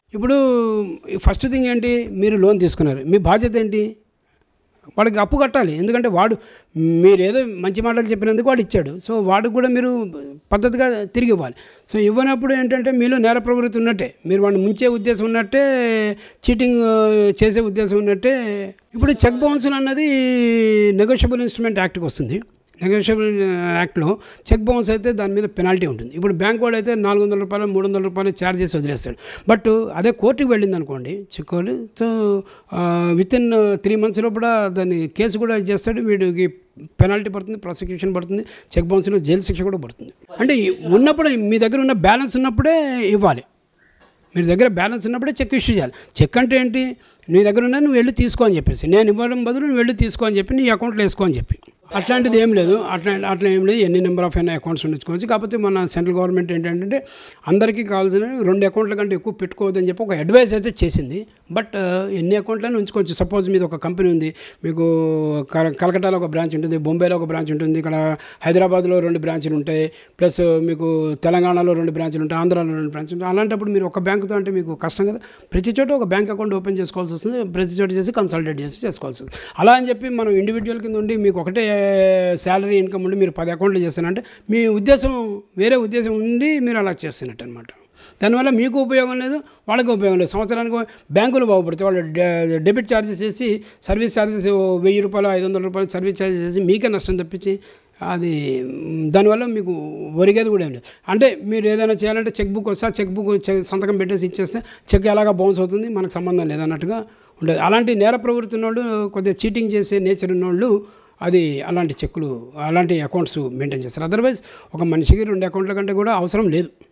ఇప్పుడు first thing ఏంటి మీరు లోన్ తీసుకున్నారు మీ బాధ్యత ఏంటి వాడికి అప్పు కట్టాలి ఎందుకంటే వాడు మీరు ఏదో మంచి మాటలు చెప్పినందుకు వాడు ఇచ్చాడు సో వాడికి కూడా మీరు పద్ధతిగా తిరిగి ఇవ్వాలి సో ఇవ్వనప్పుడు ఏంటంటే మీలో నేర ప్రవృత్తి ఉన్నట్టే మీరు వాడిని ముంచే ఉద్దేశం ఉన్నట్టే చీటింగ్ చేసే ఉద్దేశం ఉన్నట్టే ఇప్పుడు చెక్ బౌన్సులు అన్నది నెగోషియబుల్ ఇన్స్ట్రుమెంట్ యాక్ట్కి వస్తుంది నెగోషియబుల్ యాక్ట్లో చెక్ బౌన్స్ అయితే దాని మీద పెనాల్టీ ఉంటుంది ఇప్పుడు బ్యాంక్ వాడు అయితే నాలుగు వందల రూపాయలు మూడు వందల రూపాయలు ఛార్జ్ చేసి వదిలేస్తాడు బట్ అదే కోర్టుకి వెళ్ళింది అనుకోండి cheque court so within three months లోపల దాన్ని కేసు కూడా చేస్తాడు వీడికి పెనాల్టీ పడుతుంది ప్రాసిక్యూషన్ పడుతుంది చెక్ బౌన్స్లో జైలు శిక్ష కూడా పడుతుంది అంటే ఈ ఉన్నప్పుడు మీ దగ్గర ఉన్న బ్యాలెన్స్ ఉన్నప్పుడే ఇవ్వాలి మీ దగ్గర బ్యాలెన్స్ ఉన్నప్పుడే చెక్ ఇష్యూ చేయాలి చెక్ అంటే ఏంటి నీ దగ్గర ఉన్నా నువ్వు వెళ్ళి తీసుకో అని చెప్పేసి నేను ఇవ్వడం బదులు నువ్వు వెళ్ళి తీసుకో అని చెప్పి నీ అకౌంట్లో వేసుకో అని చెప్పి అట్లాంటిది ఏం లేదు అట్లా అట్లా ఏం లేదు ఎన్ని నెంబర్ ఆఫ్ అయినా అకౌంట్స్ ఉంచుకోవచ్చు కాకపోతే మన సెంట్రల్ గవర్నమెంట్ ఏంటంటే అందరికీ కావాల్సిన రెండు అకౌంట్ల కంటే ఎక్కువ పెట్టుకోవద్దని చెప్పి ఒక అడ్వైస్ అయితే చేసింది బట్ ఎన్ని అకౌంట్లను ఉంచుకోవచ్చు సపోజ్ మీది ఒక కంపెనీ ఉంది మీకు కల- కలకట్టాలో ఒక బ్రాంచ్ ఉంటుంది బొంబాయిలో ఒక బ్రాంచ్ ఉంటుంది ఇక్కడ హైదరాబాద్లో రెండు బ్రాంచ్లు ఉంటాయి ప్లస్ మీకు తెలంగాణలో రెండు బ్రాంచ్లు ఉంటాయి ఆంధ్రాలో రెండు బ్రాంచ్లు ఉంటాయి అలాంటప్పుడు మీరు ఒక బ్యాంకుతో అంటే మీకు కష్టం కదా ప్రతి చోట ఒక బ్యాంక్ అకౌంట్ ఓపెన్ చేసుకోవాల్సి వస్తుంది ప్రతి చోట చేసి కన్సల్టేట్ చేసి చేసుకోవాల్సి వస్తుంది అలా అని చెప్పి మనం ఇండివిజువల్ కింద ఉండి మీకు ఒకటే శాలరీ ఇన్కమ్ ఉండి మీరు పది అకౌంట్లు చేస్తానంటే మీ ఉద్దేశం వేరే ఉద్దేశం ఉండి మీరు అలా చేస్తున్నట్టు అనమాట దానివల్ల మీకు ఉపయోగం లేదు వాళ్ళకి ఉపయోగం లేదు సంవత్సరానికి బ్యాంకులు బాగుపడతాయి వాళ్ళు డె- డెబిట్ ఛార్జెస్ వేసి సర్వీస్ ఛార్జెస్ వెయ్యి రూపాయలు ఐదు వందల రూపాయలు సర్వీస్ ఛార్జెస్ వేసి మీకే నష్టం తప్పించి అది మ్, దానివల్ల మీకు ఒరిగేది కూడా ఏం లేదు అంటే మీరు ఏదైనా చేయాలంటే చెక్ బుక్ వస్తే ఆ చెక్ బుక్ చె- సంతకం పెట్టేసి ఇచ్చేస్తే చెక్ ఎలాగా బౌన్స్ అవుతుంది మనకు సంబంధం లేదన్నట్టుగా ఉండదు అలాంటి నేర ప్రవృత్తి ఉన్నోళ్ళు కొద్దిగా చీటింగ్ చేసే నేచర్ ఉన్నోళ్ళు అది అలాంటి చెక్కులు అలాంటి అకౌంట్స్ మెయింటైన్ చేస్తారు అదర్వైజ్ ఒక మనిషికి రెండు అకౌంట్ల కంటే కూడా అవసరం లేదు